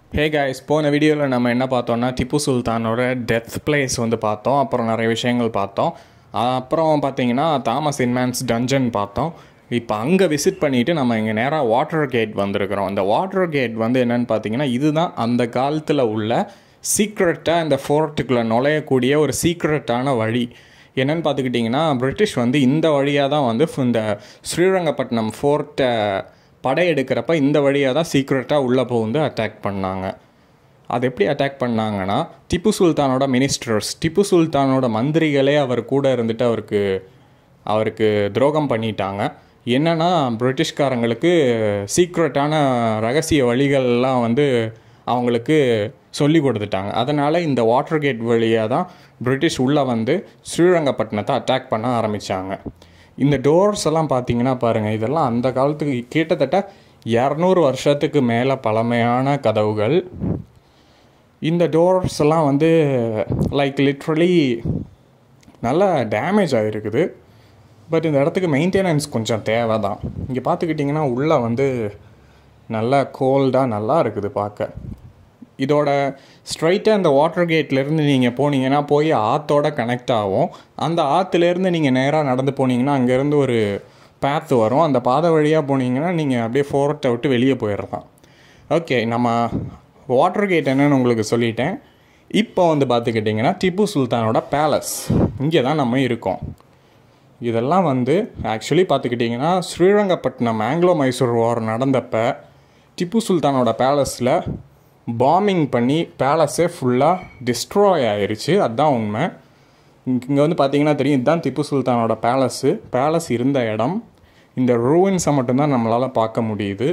hey guys போன வீடியோவில் நம்ம என்ன பார்த்தோம்னா திப்பு சுல்தானோட டெத் பிளேஸ் வந்து பார்த்தோம் அப்புறம் நிறைய விஷயங்கள் பார்த்தோம் அப்புறம் பார்த்தீங்கன்னா தாமஸ் இன்மேன்ஸ் டஞ்சன் பார்த்தோம் இப்போ அங்கே விசிட் பண்ணிவிட்டு நம்ம இங்கே நேராக வாட்டர் கேட் வந்திருக்கிறோம் அந்த வாட்டர் கேட் வந்து என்னென்னு பார்த்தீங்கன்னா இதுதான் அந்த காலத்தில் உள்ள சீக்ரெட்டாக இந்த ஃபோர்ட்டுக்குள்ளே நுழையக்கூடிய ஒரு சீக்ரெட்டான வழி என்னென்னு பார்த்துக்கிட்டிங்கன்னா பிரிட்டிஷ் வந்து இந்த வழியாக தான் வந்து இந்த ஸ்ரீரங்கப்பட்டினம் ஃபோர்ட்டை படையெடுக்கிறப்ப இந்த வழியாக தான் சீக்ரெட்டாக உள்ளே புகுந்து அட்டாக் பண்ணாங்க அது எப்படி அட்டாக் பண்ணாங்கன்னா திப்பு சுல்தானோட மினிஸ்டர்ஸ் திப்பு சுல்தானோட மந்திரிகளே அவர் கூட இருந்துட்டு அவருக்கு அவருக்கு துரோகம் பண்ணிட்டாங்க என்னென்னா பிரிட்டிஷ்காரங்களுக்கு சீக்ரெட்டான ரகசிய வழிகள்லாம் வந்து அவங்களுக்கு சொல்லி கொடுத்துட்டாங்க அதனால் இந்த வாட்டர் கேட் வழியாக தான் பிரிட்டிஷ் உள்ளே வந்து ஸ்ரீரங்கப்பட்டினத்தை அட்டாக் பண்ண ஆரம்பித்தாங்க இந்த டோர்ஸ் எல்லாம் பார்த்தீங்கன்னா பாருங்கள் இதெல்லாம் அந்த காலத்துக்கு கிட்டத்தட்ட இரநூறு வருஷத்துக்கு மேலே பழமையான கதவுகள் இந்த டோர்ஸ் எல்லாம் வந்து லைக் லிட்ரலி நல்லா டேமேஜ் ஆகிருக்குது பட் இந்த இடத்துக்கு மெயின்டெனன்ஸ் கொஞ்சம் தேவை தான் இங்கே பார்த்துக்கிட்டிங்கன்னா உள்ளே வந்து நல்லா கோல்டாக நல்லா இருக்குது பார்க்க இதோட ஸ்ட்ரைட்டாக இந்த வாட்டர் கேட்லேருந்து நீங்கள் போனீங்கன்னா போய் ஆற்றோட கனெக்ட் ஆகும் அந்த ஆற்றுலேருந்து நீங்கள் நேராக நடந்து போனீங்கன்னா அங்கேருந்து ஒரு பேத்து வரும் அந்த பாதை வழியாக போனீங்கன்னா நீங்கள் அப்படியே ஃபோர்ட்டை விட்டு வெளியே போயிடலாம் ஓகே நம்ம வாட்டர் கேட் என்னன்னு உங்களுக்கு சொல்லிட்டேன் இப்போ வந்து பார்த்துக்கிட்டிங்கன்னா திப்பு சுல்தானோட பேலஸ் இங்கே தான் நம்ம இருக்கோம் இதெல்லாம் வந்து ஆக்சுவலி பார்த்துக்கிட்டிங்கன்னா ஸ்ரீரங்கப்பட்டினம் ஆங்கிலோ மைசூர் வார் நடந்தப்போ திப்பு சுல்தானோட பேலஸில் பாம்பிங் பண்ணி பேலஸே ஃபுல்லாக டிஸ்ட்ராய் ஆயிடுச்சு அதுதான் உண்மை இங்கே வந்து பார்த்தீங்கன்னா தெரியும் இதுதான் திப்பு சுல்தானோட பேலஸு பேலஸ் இருந்த இடம் இந்த ரூவின்ஸை மட்டும்தான் நம்மளால் பார்க்க முடியுது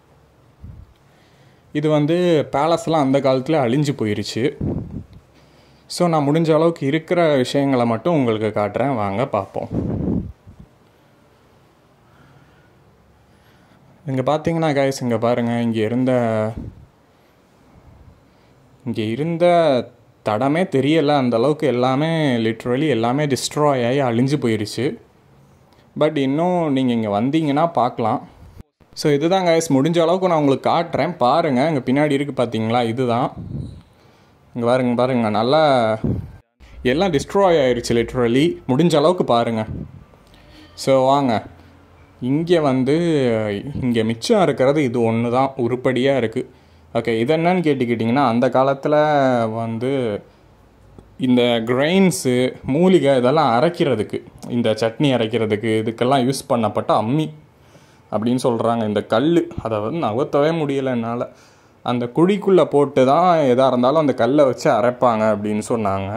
இது வந்து பேலஸ்லாம் அந்த காலத்தில் அழிஞ்சு போயிருச்சு ஸோ நான் முடிஞ்ச அளவுக்கு இருக்கிற விஷயங்களை மட்டும் உங்களுக்கு காட்டுறேன் வாங்க பார்ப்போம் இங்கே பார்த்தீங்கன்னா கைஸ் இங்கே பாருங்கள் இங்கே இருந்த இங்கே இருந்த தடமே தெரியலை அந்த அளவுக்கு எல்லாமே லிட்ரலி எல்லாமே டிஸ்ட்ராய் ஆகி அழிஞ்சு போயிருச்சு பட் இன்னும் நீங்கள் இங்கே வந்தீங்கன்னா பார்க்கலாம் ஸோ இதுதான் கைஸ் முடிஞ்ச அளவுக்கு நான் உங்களுக்கு காட்டுறேன் பாருங்கள் இங்கே பின்னாடி இருக்குது பார்த்தீங்களா இதுதான் இங்கே பாருங்க பாருங்க நல்லா எல்லாம் டிஸ்ட்ராய் ஆயிடுச்சு லிட்ரலி முடிஞ்ச அளவுக்கு பாருங்கள் ஸோ வாங்க இங்கே வந்து இங்கே மிச்சம் இருக்கிறது இது ஒன்று தான் உருப்படியாக இருக்குது ஓகே இது என்னன்னு கேட்டுக்கிட்டிங்கன்னா அந்த காலத்தில் வந்து இந்த கிரெயின்ஸு மூலிகை இதெல்லாம் அரைக்கிறதுக்கு இந்த சட்னி அரைக்கிறதுக்கு இதுக்கெல்லாம் யூஸ் பண்ணப்பட்ட அம்மி அப்படின்னு சொல்கிறாங்க இந்த கல் அதை வந்து நகர்த்தவே முடியலை என்னால் அந்த குழிக்குள்ளே போட்டு தான் எதாக இருந்தாலும் அந்த கல்லை வச்சு அரைப்பாங்க அப்படின்னு சொன்னாங்க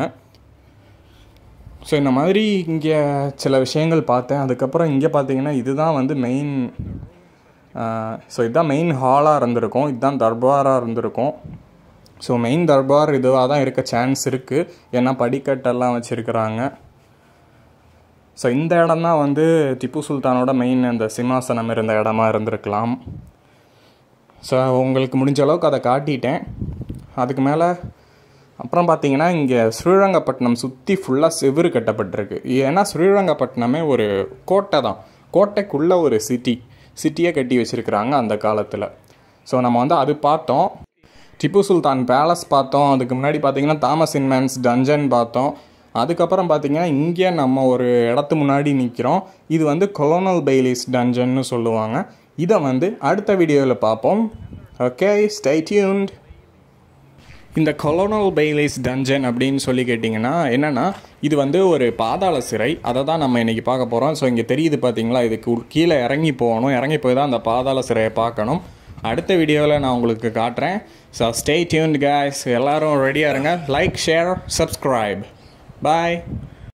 ஸோ இந்த மாதிரி இங்கே சில விஷயங்கள் பார்த்தேன் அதுக்கப்புறம் இங்கே பார்த்தீங்கன்னா இதுதான் வந்து மெயின் ஸோ இதுதான் மெயின் ஹாலாக இருந்திருக்கும் இதுதான் தர்பாராக இருந்திருக்கும் ஸோ மெயின் தர்பார் இதுவாக தான் இருக்க சான்ஸ் இருக்குது ஏன்னா படிக்கட்டெல்லாம் வச்சுருக்கிறாங்க ஸோ இந்த இடம் தான் வந்து திப்பு சுல்தானோட மெயின் அந்த சிம்மாசனம் இருந்த இடமா இருந்திருக்கலாம் ஸோ உங்களுக்கு முடிஞ்ச அளவுக்கு அதை காட்டிட்டேன் அதுக்கு மேலே அப்புறம் பார்த்தீங்கன்னா இங்கே ஸ்ரீரங்கப்பட்டினம் சுற்றி ஃபுல்லாக செவுறு கட்டப்பட்டிருக்கு ஏன்னா ஸ்ரீரங்கப்பட்டினமே ஒரு கோட்டை தான் கோட்டைக்குள்ளே ஒரு சிட்டி சிட்டியை கட்டி வச்சுருக்குறாங்க அந்த காலத்தில் ஸோ நம்ம வந்து அது பார்த்தோம் திப்பு சுல்தான் பேலஸ் பார்த்தோம் அதுக்கு முன்னாடி பார்த்தீங்கன்னா தாமஸ் இன்மேன்ஸ் டஞ்சன் பார்த்தோம் அதுக்கப்புறம் பார்த்தீங்கன்னா இங்கே நம்ம ஒரு இடத்து முன்னாடி நிற்கிறோம் இது வந்து கொலோனல் பெய்லிஸ் டஞ்சன்னு சொல்லுவாங்க இதை வந்து அடுத்த வீடியோவில் பார்ப்போம் ஓகே ஸ்டை டியூன்ட் இந்த கொலோனல் பெய்லிஸ் டஞ்சன் அப்படின்னு சொல்லி கேட்டிங்கன்னா என்னென்னா இது வந்து ஒரு பாதாள சிறை அதை தான் நம்ம இன்றைக்கி பார்க்க போகிறோம் ஸோ இங்கே தெரியுது பார்த்தீங்களா இதுக்கு கீழே இறங்கி போகணும் இறங்கி போய் தான் அந்த பாதாள சிறையை பார்க்கணும் அடுத்த வீடியோவில் நான் உங்களுக்கு காட்டுறேன் ஸோ ஸ்டே டியூன்ட் கேஸ் எல்லோரும் ரெடியாக இருங்க லைக் ஷேர் சப்ஸ்கிரைப் பாய்